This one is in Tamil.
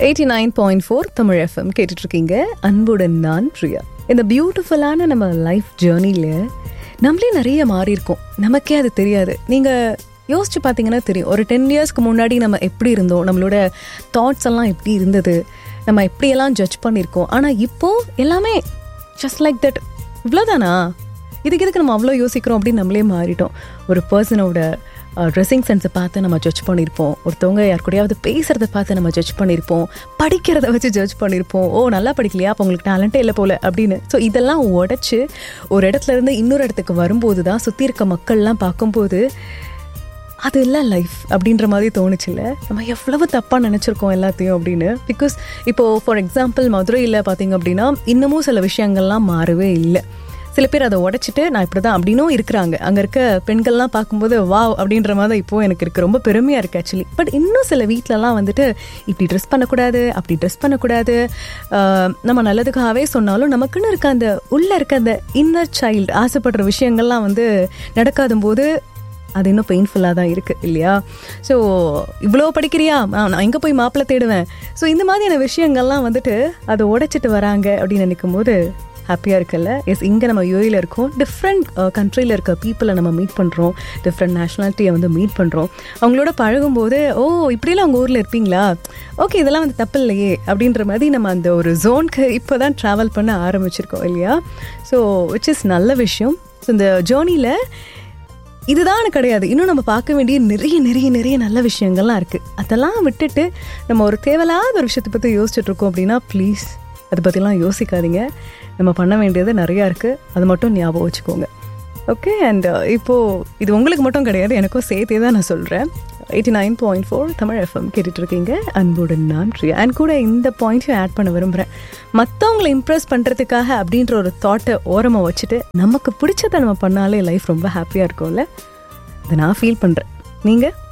eighty nine point four Tamil FM கேட்டுட்டு இருக்கீங்க அன்புடன் நான் பிரியா இந்த பியூட்டிஃபுல்லான நம்ம லைஃப் ஜேர்னியில் நம்மளே நிறைய மாறி இருக்கோம் நமக்கே அது தெரியாது நீங்கள் யோசிச்சு பார்த்தீங்கன்னா தெரியும் ஒரு டென் இயர்ஸ்க்கு முன்னாடி நம்ம எப்படி இருந்தோம் நம்மளோட தாட்ஸ் எல்லாம் எப்படி இருந்தது நம்ம எப்படியெல்லாம் ஜட்ஜ் பண்ணியிருக்கோம் ஆனால் இப்போ எல்லாமே ஜஸ்ட் லைக் தட் இவ்வளோதானா இதுக்கு எதுக்கு நம்ம அவ்வளோ யோசிக்கிறோம் அப்படின்னு நம்மளே மாறிட்டோம் ஒரு பர்சனோட ட்ரெஸ்ஸிங் சென்ஸை பார்த்து நம்ம ஜட்ஜ் பண்ணியிருப்போம் ஒருத்தவங்க யார் கூடயாவது பேசுகிறத பார்த்து நம்ம ஜட்ஜ் பண்ணியிருப்போம் படிக்கிறத வச்சு ஜட்ஜ் பண்ணியிருப்போம் ஓ நல்லா படிக்கலையா அப்போ உங்களுக்கு டேலண்ட்டே இல்லை போல அப்படின்னு ஸோ இதெல்லாம் உடச்சி ஒரு இடத்துல இருந்து இன்னொரு இடத்துக்கு வரும்போது தான் சுற்றி இருக்க மக்கள்லாம் பார்க்கும்போது அது இல்லை லைஃப் அப்படின்ற மாதிரி தோணுச்சுல்ல நம்ம எவ்வளவு தப்பாக நினச்சிருக்கோம் எல்லாத்தையும் அப்படின்னு பிகாஸ் இப்போது ஃபார் எக்ஸாம்பிள் மதுரையில் பார்த்தீங்க அப்படின்னா இன்னமும் சில விஷயங்கள்லாம் மாறவே இல்லை சில பேர் அதை உடைச்சிட்டு நான் இப்படி தான் அப்படின்னும் இருக்கிறாங்க அங்கே இருக்க பெண்கள்லாம் பார்க்கும்போது வாவ் அப்படின்ற மாதிரி இப்போ எனக்கு இருக்கு ரொம்ப பெருமையாக இருக்குது ஆக்சுவலி பட் இன்னும் சில வீட்டிலலாம் வந்துட்டு இப்படி ட்ரெஸ் பண்ணக்கூடாது அப்படி ட்ரெஸ் பண்ணக்கூடாது ஆஹ் நம்ம நல்லதுக்காகவே சொன்னாலும் நமக்குன்னு இருக்க அந்த உள்ளே இருக்க அந்த இன்னர் சைல்டு ஆசைப்படுற விஷயங்கள்லாம் வந்து நடக்காத போது அது இன்னும் பெயின்ஃபுல்லாக தான் இருக்குது இல்லையா ஸோ இவ்வளோ படிக்கிறியா ஆ, நான் எங்கே போய் மாப்பிள்ளை தேடுவேன் ஸோ இந்த மாதிரியான விஷயங்கள்லாம் வந்துட்டு அதை உடைச்சிட்டு வராங்க அப்படின்னு நினைக்கும் போது ஹாப்பியாக இருக்குல்ல எஸ் இங்கே நம்ம யூஏயில் இருக்கோம் டிஃப்ரெண்ட் கண்ட்ரியில் இருக்க பீப்புளை நம்ம மீட் பண்ணுறோம் டிஃப்ரெண்ட் நேஷ்னாலிட்டியை வந்து மீட் பண்ணுறோம் அவங்களோட பழகும்போது ஓ இப்படிலாம் உங்கள் ஊரில் இருப்பீங்களா ஓகே இதெல்லாம் வந்து தப்பு இல்லையே அப்படின்ற மாதிரி நம்ம அந்த ஒரு ஜோனுக்கு இப்போ தான் ட்ராவல் பண்ண ஆரம்பிச்சிருக்கோம் இல்லையா ஸோ விச் இஸ் நல்ல விஷயம் ஸோ இந்த ஜேர்னியில் இதுதான் கிடையாது இன்னும் நம்ம பார்க்க வேண்டிய நிறைய நிறைய நிறைய நல்ல விஷயங்கள்லாம் இருக்குது அதெல்லாம் விட்டுட்டு நம்ம ஒரு தேவையில்லாத ஒரு விஷயத்தை பற்றி யோசிச்சுட்டு இருக்கோம் அப்படின்னா ப்ளீஸ் அதை பற்றிலாம் யோசிக்காதீங்க நம்ம பண்ண வேண்டியது நிறையா இருக்குது அது மட்டும் ஞாபகம் வச்சுக்கோங்க ஓகே அண்ட் இப்போது இது உங்களுக்கு மட்டும் கிடையாது எனக்கும் சேர்த்தே தான் நான் சொல்கிறேன் eighty nine point four Tamil FM கேட்டுட்ருக்கீங்க அன்புடன் நான் பிரியா அண்ட் கூட இந்த பாயிண்ட்டையும் ஆட் பண்ண விரும்புகிறேன் மற்றவங்களை இம்ப்ரெஸ் பண்ணுறதுக்காக அப்படின்ற ஒரு தாட்டை ஓரமாக வச்சுட்டு நமக்கு பிடிச்சதை நம்ம பண்ணாலே லைஃப் ரொம்ப ஹாப்பியாக இருக்கும்ல அதை நான் ஃபீல் பண்ணுறேன் நீங்கள்